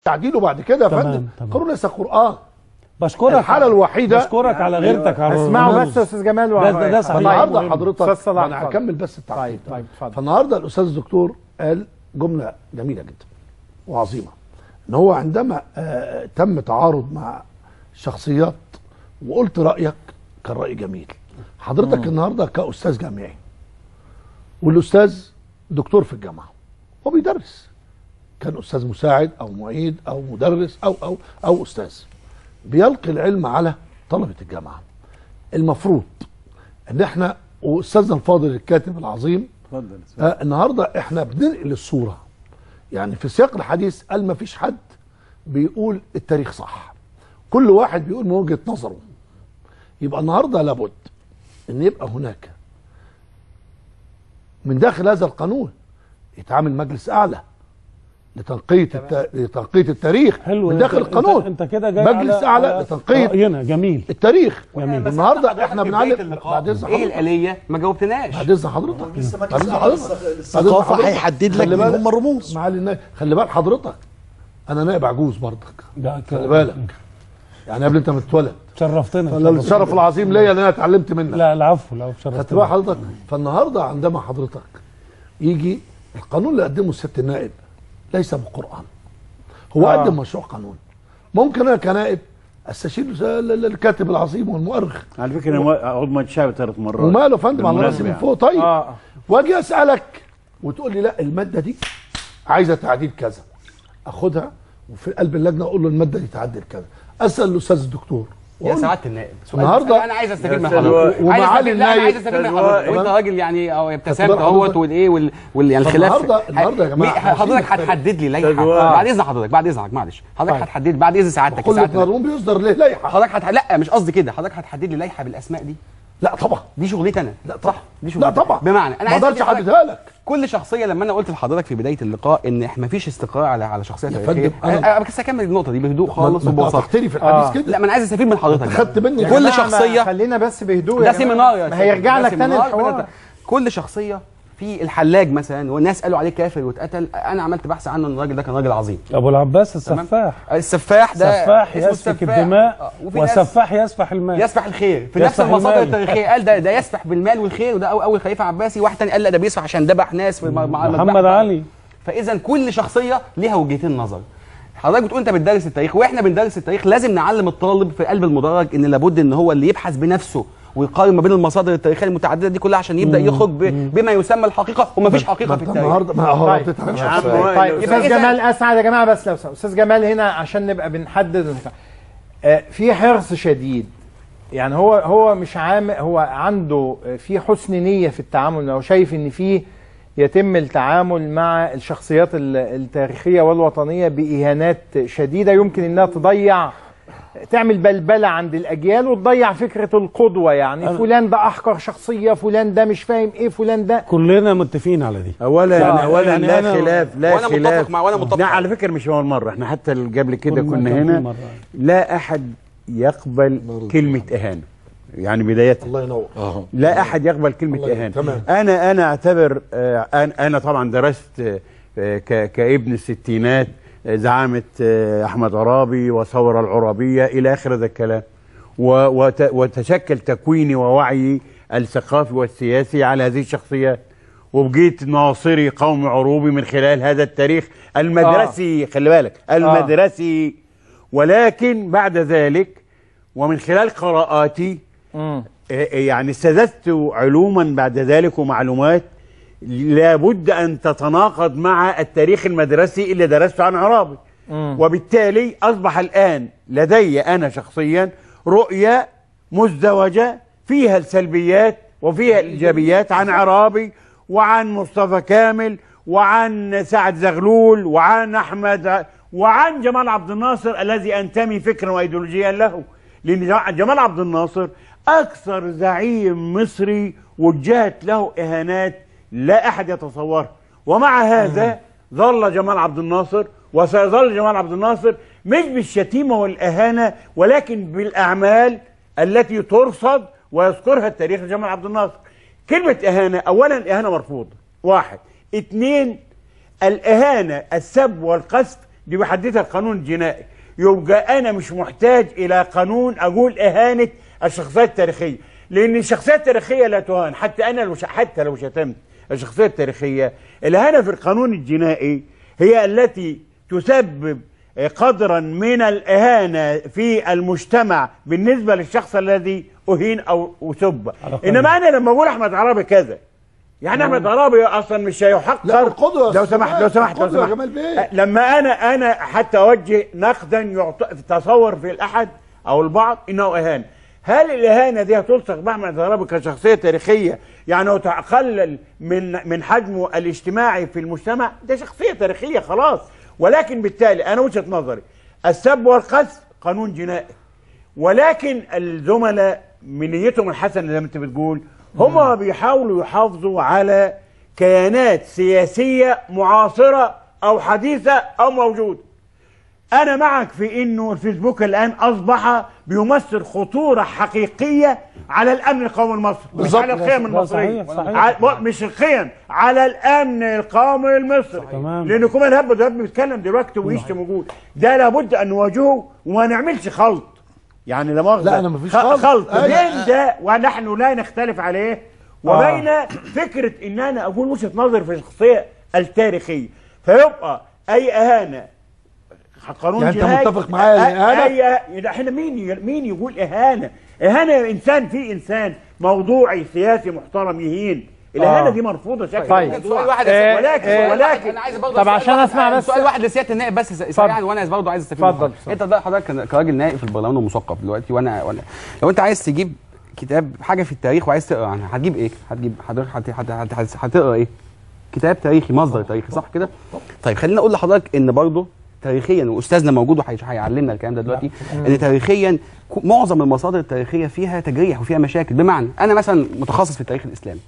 تعديله بعد كده يا تمام، فندم تمام. القانون ليس قران بشكرك الحالة الوحيدة بشكرك على غيرتك على اسمعوا الرموز. بس يا استاذ جمال ده- ده- ده ورايح. صحيح. فالنهارده مهم. حضرتك أستاذ صلاح، انا اتفضل. هكمل بس التعقيب طيب ده. طيب اتفضل فالنهارده الاستاذ الدكتور قال جمله جميله جدا وعظيمه ان هو عندما آه تم تعارض مع شخصيات وقلت رايك كان راي جميل حضرتك النهارده كاستاذ جامعي والاستاذ دكتور في الجامعه هو بيدرس كان استاذ مساعد او معيد او مدرس او او او استاذ بيلقي العلم على طلبه الجامعه المفروض ان احنا واستاذنا الفاضل الكاتب العظيم اتفضل آه النهارده احنا بننقل الصوره يعني في سياق الحديث قال ما فيش حد بيقول التاريخ صح كل واحد بيقول من وجهه نظره يبقى النهارده لابد ان يبقى هناك من داخل هذا القانون يتعامل مجلس اعلى لتنقيه الت... لتنقيه التاريخ حلو من أنت- داخل أنت- القانون انت كده جاي مجلس على- اعلى على لتنقيه راينا جميل التاريخ جميل النهارده احنا بنعلم بعد اذن ايه حضرتك الاليه ما جاوبتناش بعد اذن حضرتك بعد اذن حضرتك الثقافة هيحدد لك خلي مين بالك. هم الرموز معالي النائب خلي بال حضرتك انا نائب عجوز برضك ده ك- خلي بالك يعني قبل انت ما تتولد شرفتنا الشرف العظيم ليا اللي انا اتعلمت منك لا العفو العفو خدت بال شرفتنا حضرتك فالنهارده عندما حضرتك يجي القانون اللي قدمه سياده النائب ليس بقران هو آه. قدم مشروع قانون ممكن انا كنائب استشير ال- ال- الكاتب العظيم والمؤرخ على فكره انا عضو مجلس الشعب ثلاث مرات وماله يا فندم على بالمناسبة راسي من يعني. فوق طيب اه واجي اسالك وتقول لي لا الماده دي عايزه تعديل كذا اخدها وفي قلب اللجنه اقول له الماده دي تعدل كذا اسال الاستاذ الدكتور يا وأقول له سعاده النائب سؤال النهاردة- بس انا عايز استفيد من أستاذ حضرتك وائل. عايز ومعالي أستفيد- لا انا النائب. عايز استفيد من أستاذ حضرتك وائل. وانت راجل يعني او ابتسمت خد بالك اهوت حضرتك. والايه وال وال- يعني الخلاف فالنهاردة- النهاردة يا جماعة مي- احنا حضرتك عايزين هتحدد لي أستاذ لائحه وائل. بعد اذن حضرتك بعد اذنك معلش حضرتك طيب. هتحدد بعد اذن سعادتك كل سعادتك قانون بيصدر له لائحه حضرتك هت... لا مش قصدي كده حضرتك هتحدد لي لائحه بالاسماء دي لا طبعا دي شغلتي انا لا طبعا دي لا شغلتي طبعا بمعنى انا ما عايز اقدرش أدي حضرتك- احددها لك كل شخصيه لما انا قلت لحضرتك في بدايه اللقاء ان ما فيش استقراء على على شخصيه يا تاريخيه فندم، أنا- انا أنا بس اكمل النقطه دي بهدوء خالص ما- ما وببساطه تحتري في الحديث آه. كده لا ما انا عايز استفيد من حضرتك بقى. خدت مني يا كل جماعة ما شخصية- خلينا بس بهدوء ده يا جماعة. سيمينار يا ما أستاذ. هيرجع ده لك تاني سيمينار. الحوار كل شخصيه في الحلاج مثلا والناس قالوا عليه كافر واتقتل انا عملت بحث عنه ان الراجل ده كان راجل عظيم ابو العباس السفاح السفاح ده سفاح اسمه يسفك السفاح. الدماء آه، وفي ناس وسفاح يسفح الماء يسفح الخير في يسفح نفس المصادر المال. التاريخيه قال ده ده يسفح بالمال والخير وده أو- اول خليفه عباسي واحد تاني قال لا ده بيسفح عشان ذبح ناس في مع محمد علي فاذا كل شخصيه ليها وجهتين نظر حضرتك بتقول انت بتدرس التاريخ واحنا بندرس التاريخ لازم نعلم الطالب في قلب المدرج ان لابد ان هو اللي يبحث بنفسه ويقارن ما بين المصادر التاريخيه المتعدده دي كلها عشان يبدا يخرج ب- بما يسمى الحقيقه ومفيش ما حقيقه في انت التاريخ النهارده ما هو طيب. بتتعب يا عم شخصية. وائل، طيب لو استاذ إذا- جمال اسعد يا جماعه بس لو سمحت. استاذ جمال هنا عشان نبقى بنحدد آه، في حرص شديد يعني هو هو مش عام هو عنده آه، في حسن نيه في التعامل هو شايف ان في يتم التعامل مع الشخصيات ال- التاريخيه والوطنيه باهانات شديده يمكن انها تضيع تعمل بلبله عند الاجيال وتضيع فكره القدوه يعني فلان ده احقر شخصيه فلان ده مش فاهم ايه فلان ده كلنا متفقين على دي اولا يعني- اولا يعني لا أنا- خلاف لا وأنا خلاف متفق مع- وأنا متفق لا معاك. على فكره مش اول مره احنا حتى اللي قبل كده كل ما كنا كان في هنا مرة. لا احد يقبل كلمه اهانه يعني بدايه الله ينور لا احد يقبل كلمه الله اهانه تمام. انا انا اعتبر آه، انا أنا طبعا درست آه، ك- كابن الستينات آه، زعامه آه، احمد عرابي وثوره العرابيه الى اخر هذا الكلام و- وت- وتشكل تكويني ووعي الثقافي والسياسي على هذه الشخصيات وبقيت ناصري قوم عروبي من خلال هذا التاريخ المدرسي خلي بالك المدرسي ولكن بعد ذلك ومن خلال قراءاتي مم. يعني استزدت علوما بعد ذلك ومعلومات لابد ان تتناقض مع التاريخ المدرسي اللي درسته عن عرابي وبالتالي اصبح الان لدي انا شخصيا رؤيه مزدوجه فيها السلبيات وفيها الايجابيات عن عرابي وعن مصطفى كامل وعن سعد زغلول وعن احمد ع- وعن جمال عبد الناصر الذي انتمي فكرا وايديولوجيا له لان جمال- جمال عبد الناصر اكثر زعيم مصري وجهت له اهانات لا احد يتصورها ومع هذا ظل جمال عبد الناصر وسيظل جمال عبد الناصر مش بالشتيمه والاهانه ولكن بالاعمال التي ترصد ويذكرها التاريخ لجمال عبد الناصر كلمه اهانه اولا الاهانه مرفوضه واحد اثنين الاهانه السب والقذف دي بيحددها القانون الجنائي يبقى انا مش محتاج الى قانون اقول اهانه الشخصيات التاريخيه لان الشخصيه التاريخيه لا تهان حتى انا لو ش- حتى لو شتمت الشخصيه التاريخيه الاهانه في القانون الجنائي هي التي تسبب قدرا من الاهانه في المجتمع بالنسبه للشخص الذي اهين او اسب على قانون. انما انا لما اقول احمد عرابي كذا يعني احمد عرابي اصلا مش هيحقر لا، القدوة يا لو أستاذ سمحت جمال، لو سمحت لو القدوة يا سمحت جمال بيه. أه، لما انا انا حتى اوجه نقدا يعط... تصور في الاحد او البعض انه اهانه هل الاهانه دي هتلصق باحمد عرابي كشخصيه تاريخيه يعني وتقلل من من حجمه الاجتماعي في المجتمع ده شخصيه تاريخيه خلاص ولكن بالتالي انا وجهه نظري السب والقذف قانون جنائي ولكن الزملاء من نيتهم الحسنه زي ما انت بتقول هم بيحاولوا يحافظوا على كيانات سياسيه معاصره او حديثه او موجوده. انا معك في انه الفيسبوك الان اصبح بيمثل خطوره حقيقيه على الامن القومي المصري مش بالظبط. على القيم لا، المصريه صحيح، صحيح. ع- مش القيم على الامن القومي المصري تمام. لان كمان هبه ده بيتكلم دلوقتي ويشتم وجود ده لابد ان نواجهه وما نعملش خلط يعني لا مؤاخذه لا، أنا مفيش خ- خلط. خلط أيوة. بين ده ونحن لا نختلف عليه وبين فكره ان انا اقول وجهه نظر في الشخصيه التاريخيه فيبقى اي اهانه قانون يعني أنت جنائي- متفق معايا أ- الإهانة؟ اي احنا مين ي- مين يقول اهانه اهانه انسان في انسان موضوعي سياسي محترم يهين الاهانه آه. دي مرفوضه شكل طيب. سؤال واحد آه، ولكن آه، ولكن انا عايز برضه طب سؤال عشان واحد- أسمع بس- سؤال واحد لسياده النائب بس سريعا وانا برضه عايز استفيد اتفضل. من حضرتك. انت ده حضرتك كان- كراجل نائب في البرلمان ومثقف دلوقتي وانا وانا لو انت عايز تجيب كتاب حاجه في التاريخ وعايز تقرا عنها هتجيب ايه؟ هتجيب حضرتك هت- هت- هت- هت- هتقرا ايه؟ كتاب تاريخي مصدر تاريخي صح كده؟ طيب خليني اقول لحضرتك ان برضه تاريخيا واستاذنا موجود وهي- هيعلمنا الكلام ده دلوقتي ان تاريخيا ك- معظم المصادر التاريخيه فيها تجريح وفيها مشاكل بمعنى انا مثلا متخصص في التاريخ الاسلامي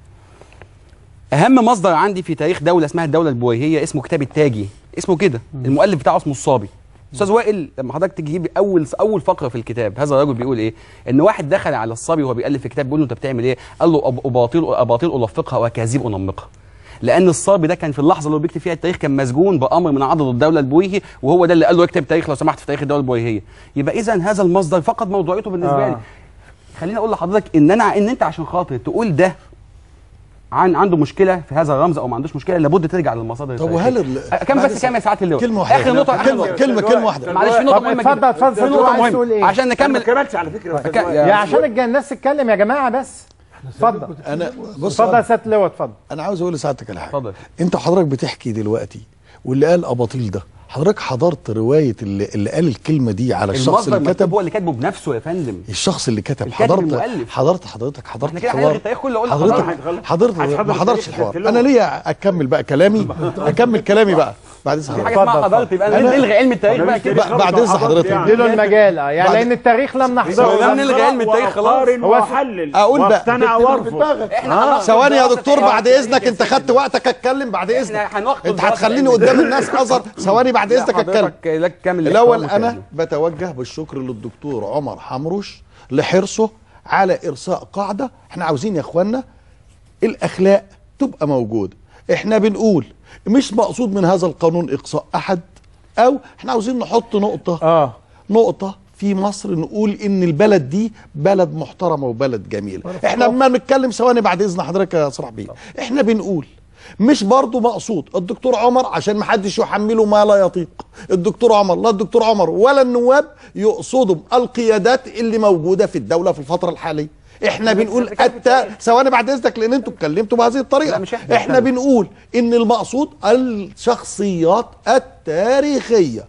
اهم مصدر عندي في تاريخ دوله اسمها الدوله البويهيه اسمه كتاب التاجي اسمه كده المؤلف بتاعه اسمه الصابي استاذ وائل لما حضرتك تيجي تجيب اول اول فقره في الكتاب هذا الرجل بيقول ايه ان واحد دخل على الصبي وهو بيالف في كتاب بيقول له انت بتعمل ايه قال له أب- اباطيل اباطيل الفقها واكاذيب انمقها لان الصبي ده كان في اللحظه اللي هو بيكتب فيها التاريخ كان مسجون بامر من عضد الدوله البويهي وهو ده اللي قال له اكتب تاريخ لو سمحت في تاريخ الدوله البويهيه يبقى اذا هذا المصدر فقد موضوعيته بالنسبه آه. لي خليني اقول لحضرتك ان انا ان انت عشان خاطر تقول ده عن عنده مشكله في هذا الرمز او ما عندوش مشكله لابد ترجع للمصادر طب التاريخية. وهل ال- أه، كم بعد بس كام يا ساعه اللواء كلمة واحدة. اخر نقطه آخر كلمة نقطة. كلمة كلمة واحدة معلش في نقطه طب مهمه اتفضل، جدا اتفضل، في نقطه عايز تقول مهمه إيه؟ عشان ما نكمل كملش على فكره يا أك- أستاذ وائل. يا- يا عشان الج- الناس تتكلم يا جماعه بس اتفضل انا بص اتفضل يا سياده اللواء اتفضل انا عاوز اقول لسعادتك على حاجه اتفضل. انت حضرتك بتحكي دلوقتي واللي قال اباطيل ده حضرتك حضرت روايه اللي, اللي قال الكلمه دي على الشخص المصدر اللي مكتوب كتب هو اللي كاتبه بنفسه يا فندم الشخص اللي كتب الكاتب حضرت المؤلف. حضرت حضرتك حضرت احنا كده الحوار هنلغي التاريخ كله، قلنا حضرتك حضرتك. حضرت عايز حضرتك ما حضرتش التاريخ الحوار تلوه. انا ليا اكمل بقى كلامي اكمل كلامي بقى بعد في اذن حاجه حضرتك اسمها اتفضل، حضرتي يبقى أنا- نلغي علم التاريخ بقى كده بقى- بعد اذن حضرتك اديله المجال آه، يعني بعد- لان التاريخ لم نحضره لم نلغي علم التاريخ خلاص. وأقارن هو واحلل أقول بقى. واقتنع وارفض احنا ثواني يا دكتور بعد اذنك اذنك انت خدت وقتك اتكلم بعد اذنك احنا هنوقف انت دراسة هتخليني علم قدام الناس اظهر ثواني بعد اذنك اتكلم لك كامل الاول الاحترام انا بتوجه بالشكر للدكتور عمر حمرش لحرصه على ارساء قاعده احنا عاوزين يا اخوانا الاخلاق تبقى موجوده احنا بنقول مش مقصود من هذا القانون اقصاء احد او احنا عاوزين نحط نقطه اه نقطة في مصر نقول ان البلد دي بلد محترمة وبلد جميلة احنا لما نتكلم ثواني بعد اذن حضرتك يا صلاح بيه احنا بنقول مش برضو مقصود الدكتور عمر عشان ما حدش يحمله ما لا يطيق الدكتور عمر لا الدكتور عمر ولا النواب يقصدوا القيادات اللي موجودة في الدولة في الفترة الحالية احنا بنقول الت... ثواني بعد اذنك لان انتوا اتكلمتوا بهذه الطريقه لا، مش احنا. احنا بنقول ان المقصود الشخصيات التاريخيه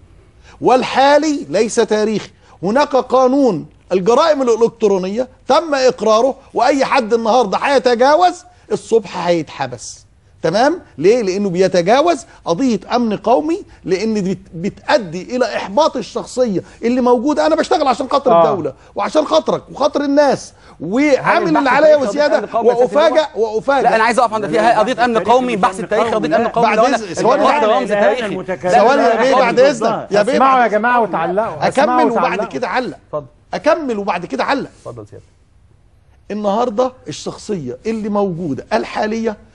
والحالي ليس تاريخي هناك قانون الجرائم الإلكترونية تم إقراره وأي حد النهاردة هيتجاوز الصبح هيتحبس تمام ليه لانه بيتجاوز قضيه امن قومي لان دي بت- بتؤدي الى احباط الشخصيه اللي موجوده انا بشتغل عشان خاطر آه. الدوله وعشان خاطرك وخاطر الناس وعامل البحث اللي عليا التاريخي وزياده قضية أمن قومي يا سيدي وافاجئ وافاجئ لا انا عايز اقف عند فيها قضيه امن قومي بحث التاريخ قضيه امن قومي بعد لو انا إذن- ثواني. واحد رمز الإهانة تاريخي المتكررة. ثواني يا بيه لا، بعد لا، اذنك يا بيه اسمعوا بعد- يا جماعه وتعلقوا اسمعوا اكمل وبعد وتعلقوا. كده علق اتفضل اكمل وبعد كده علق اتفضل سيادة النهارده الشخصيه اللي موجوده الحاليه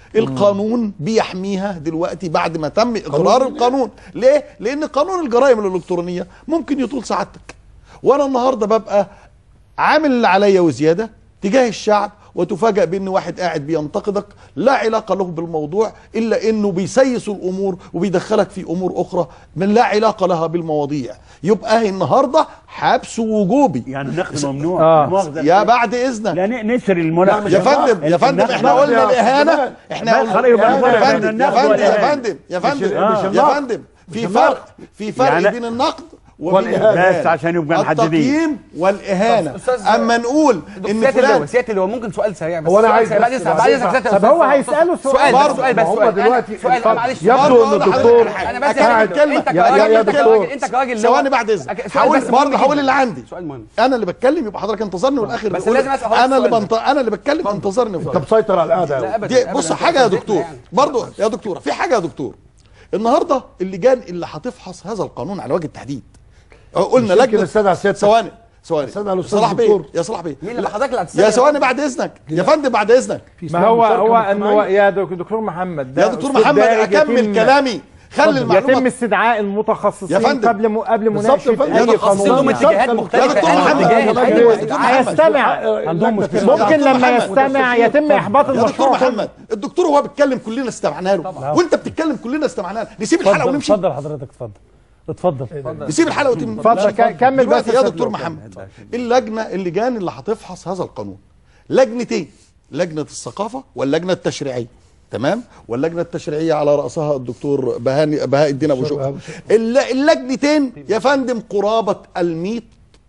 القانون بيحميها دلوقتي بعد ما تم اقرار القانون ليه لان قانون الجرائم الالكترونيه ممكن يطول سعادتك وانا النهارده ببقى عامل اللي عليا وزياده تجاه الشعب وتفاجأ بان واحد قاعد بينتقدك لا علاقه له بالموضوع الا انه بيسيس الامور وبيدخلك في امور اخرى من لا علاقه لها بالمواضيع يبقى النهارده حبس وجوبي يعني النقد ممنوع آه. مؤاخذة. يا بعد اذنك لا ن- نسر المناقشه يا فندم يا فندم النقد- احنا قلنا الاهانه احنا بس قلنا خلاص يبقى يا الفرق بين فندم يا النقد فندم يا والإهانة. فندم يا فندم مش يا النقد. فندم في مش فرق النقد. في فرق يعني- بين النقد وبين والإهانة. الإهانة. بس عشان نبقى محددين. التقييم والاهانه أستاذ- اما نقول ان سياده اللواء فلان سياده اللواء ممكن سؤال سريع بس هو أنا سؤال عايز سريع. بعد بس- اذنك بعد اذنك سيادة طب هو الأستاذ. هيسأله سؤال. سؤال برضه. بس سؤال بس ما هم سؤال دلوقتي أنا- سؤال اتفضل. معلش يبدو برضه ان أنا الدكتور حضرتك- انا بس قاعد كلمة. انت يا- يا- كراجل يا انت دكتور. كراجل انت كراجل ثواني لواء. بعد اذنك أك- سؤال هقول بس برضه مهم هقول جداً. اللي عندي سؤال مهم انا اللي بتكلم يبقى حضرتك انتظرني والاخر بس بتقول- لازم أسأل حضرتك انا اللي السؤال بنط... انا اللي بتكلم انتظرني انت مسيطر على القعده لا أوي. ابدا دي أبداً. بص أنت حاجه يا بتزيدنا دكتور يعني. برضه يا دكتوره في حاجه يا دكتور النهارده اللجان اللي هتفحص هذا القانون على وجه التحديد قلنا مش يمكن لجنه استدعى سيادتك. ثواني ثواني استدعى الأستاذ صلاح بيه الدكتور. يا صلاح بيه مين اللي حضرتك اللي هتستنى يا ثواني بعد اذنك يا فندم بعد اذنك ما هو مشاركة هو انه مجتمعية. يا دك- دكتور محمد ده يا دكتور أسلوب محمد دارج اكمل يتم- كلامي خلي يتم المعلومه استدعاء المتخصصين يا فندم. قبل م... قبل بالظبط مناقشه يا فندم. اي متخصصين لهم قانون اتجاهات يا مختلفه دكتور أنهي محمد اتجاه؟ يا أيوة. دكتور محمد هيستمع عندهم مشكله دكتور ممكن لما محمد. يستمع يتم احباط يا دكتور المشروع محمد الدكتور وهو بيتكلم كلنا استمعنا له وانت بتتكلم كلنا استمعنا له نسيب الحلقه اتفضل ونمشي اتفضل حضرتك اتفضل اتفضل نسيب الحلقه وتم اتفضل ك- كمل بس دلوقتي يا يا دكتور سيد محمد اللجنه اللجان اللي هتفحص هذا القانون لجنتين لجنه الثقافه واللجنه التشريعيه تمام واللجنه التشريعيه على راسها الدكتور بهاني بهاء الدين ابو شقه الل- اللجنتين يا فندم قرابه ال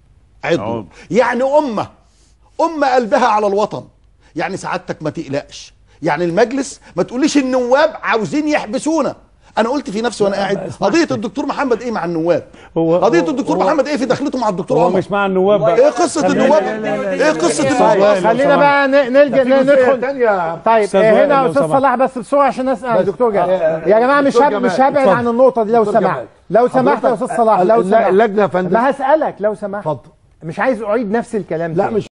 عضو عضو. يعني امه امه قلبها على الوطن يعني سعادتك ما تقلقش يعني المجلس ما تقوليش النواب عاوزين يحبسونا انا قلت في نفسي وانا قاعد قضيه الدكتور محمد ايه مع النواب هو- قضيه هو- الدكتور هو- محمد ايه في دخلته مع الدكتور هو عمر مش مع النواب بقى ايه قصه النواب ايه قصه النواب خلينا بقى ن- نلجا ن- ندخل تانية طيب أستاذ آه، وائل هنا لو استاذ سمحت. صلاح بس بسرعه عشان اسال بس. الدكتور جمال آه، يا جماعه مش دكتور هب... مش جمال. هبعد اتفضل. عن النقطه دي لو دكتور سمحت جمال. لو سمحت يا حضرتك استاذ صلاح لو الل- سمحت اللجنة يا فندم. ما هسالك لو سمحت اتفضل مش عايز اعيد نفس الكلام لا تاني. مش